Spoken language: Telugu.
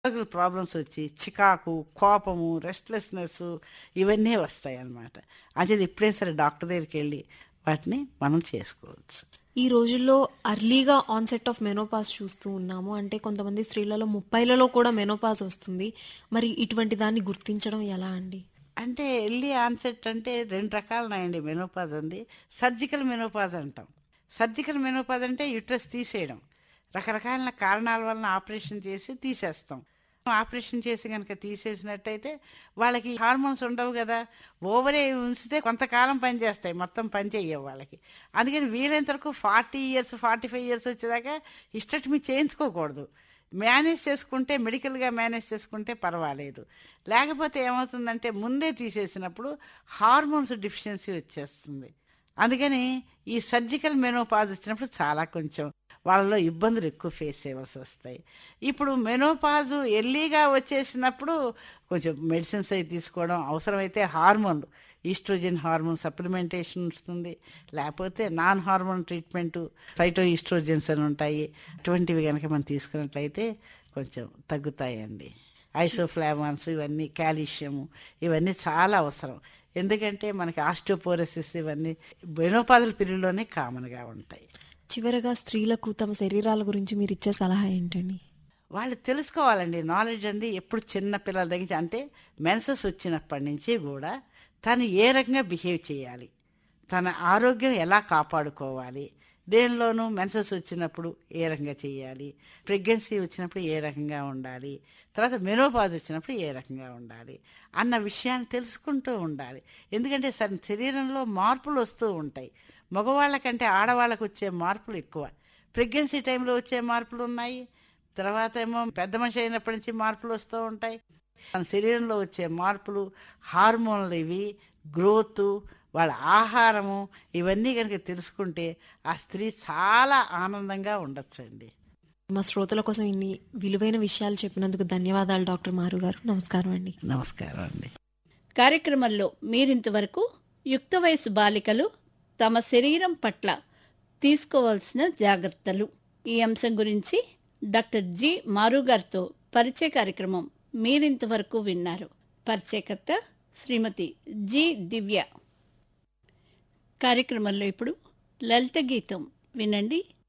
ప్రాబ్లమ్స్ వచ్చి చికాకు కోపము రెస్ట్లెస్నెస్ ఇవన్నీ వస్తాయి అన్నమాట అంటే ఎప్పుడైనా సరే డాక్టర్ దగ్గరికి వెళ్ళి వాటిని మనం చేసుకోవచ్చు ఈ రోజుల్లో అర్లీగా ఆన్సెట్ ఆఫ్ మెనోపాస్ చూస్తూ ఉన్నాము అంటే కొంతమంది స్త్రీలలో ముప్పైలలో కూడా మెనోపాస్ వస్తుంది మరి ఇటువంటి దాన్ని గుర్తించడం ఎలా అండి అంటే ఎల్లి ఆన్సెట్ అంటే రెండు రకాలు ఉన్నాయండి మెనోపాజ్ ఉంది సర్జికల్ మెనోపాజ్ అంటాం సర్జికల్ మెనోపాజ్ అంటే యుట్రస్ తీసేయడం రకరకాల కారణాల వలన ఆపరేషన్ చేసి తీసేస్తాం ఆపరేషన్ చేసి కనుక తీసేసినట్టయితే వాళ్ళకి హార్మోన్స్ ఉండవు కదా ఓవరే ఉంచితే కొంతకాలం పనిచేస్తాయి మొత్తం పని చేయవు వాళ్ళకి అందుకని వీలైనంత వరకు forty years forty five years వచ్చేదాకా ఇష్టమి చేయించుకోకూడదు మేనేజ్ చేసుకుంటే మెడికల్గా మేనేజ్ చేసుకుంటే పర్వాలేదు లేకపోతే ఏమవుతుందంటే ముందే తీసేసినప్పుడు హార్మోన్స్ డిఫిషియన్సీ వచ్చేస్తుంది అందుకని ఈ సర్జికల్ మెనోపాజ్ వచ్చినప్పుడు చాలా కొంచెం వాళ్ళలో ఇబ్బందులు ఎక్కువ ఫేస్ చేయవలసి వస్తాయి ఇప్పుడు మెనోపాజు ఎర్లీగా వచ్చేసినప్పుడు కొంచెం మెడిసిన్స్ అవి తీసుకోవడం అవసరమైతే హార్మోన్లు ఈస్ట్రోజన్ హార్మోన్ సప్లిమెంటేషన్ వస్తుంది లేకపోతే non hormone treatment phytoestrogens అని ఉంటాయి అటువంటివి కనుక మనం తీసుకున్నట్లయితే కొంచెం తగ్గుతాయండి ఐసోఫ్లావాన్స్ ఇవన్నీ కాల్షియము ఇవన్నీ చాలా అవసరం ఎందుకంటే మనకి ఆస్టియోపోరసిస్ ఇవన్నీ బెనోపాదుల పీరియడ్లోనే కామన్గా ఉంటాయి చివరగా స్త్రీలకు తమ శరీరాల గురించి మీరు ఇచ్చే సలహా ఏంటండి వాళ్ళు తెలుసుకోవాలండి నాలెడ్జ్ అండి ఎప్పుడు చిన్న పిల్లల దగ్గర నుంచి- అంటే మెన్సెస్ వచ్చినప్పటి నుంచి కూడా తను ఏ రకంగా బిహేవ్ చేయాలి తన ఆరోగ్యం ఎలా కాపాడుకోవాలి దేనిలోనూ మెన్సెస్ వచ్చినప్పుడు ఏ రకంగా చేయాలి ప్రెగ్నెన్సీ వచ్చినప్పుడు ఏ రకంగా ఉండాలి తర్వాత మెనోపాజ్ వచ్చినప్పుడు ఏ రకంగా ఉండాలి అన్న విషయాన్ని తెలుసుకుంటూ ఉండాలి ఎందుకంటే సరే శరీరంలో మార్పులు వస్తూ ఉంటాయి మగవాళ్ళకంటే ఆడవాళ్ళకు వచ్చే మార్పులు ఎక్కువ ప్రెగ్నెన్సీ టైంలో వచ్చే మార్పులు ఉన్నాయి తర్వాత ఏమో పెద్ద మనిషి అయినప్పటి నుంచి మార్పులు వస్తూ ఉంటాయి మన శరీరంలో వచ్చే మార్పులు హార్మోన్లు ఇవి గ్రోత్ వాళ్ళ ఆహారము ఇవన్నీ కనుక తెలుసుకుంటే ఆ స్త్రీ చాలా ఆనందంగా ఉండొచ్చండి మా శ్రోతల కోసం ఇన్ని విలువైన విషయాలు చెప్పినందుకు ధన్యవాదాలు డాక్టర్ మారు గారు నమస్కారం అండి నమస్కారం అండి కార్యక్రమంలో మీరింతవరకు యుక్త వయసు బాలికలు తమ శరీరం పట్ల తీసుకోవాల్సిన జాగ్రత్తలు ఈ అంశం గురించి డాక్టర్ జి మారు గారితో పరిచయ కార్యక్రమం మీరింతవరకు విన్నారు పరిచయకర్త శ్రీమతి జి దివ్య కార్యక్రమంలో ఇప్పుడు లలిత గీతం వినండి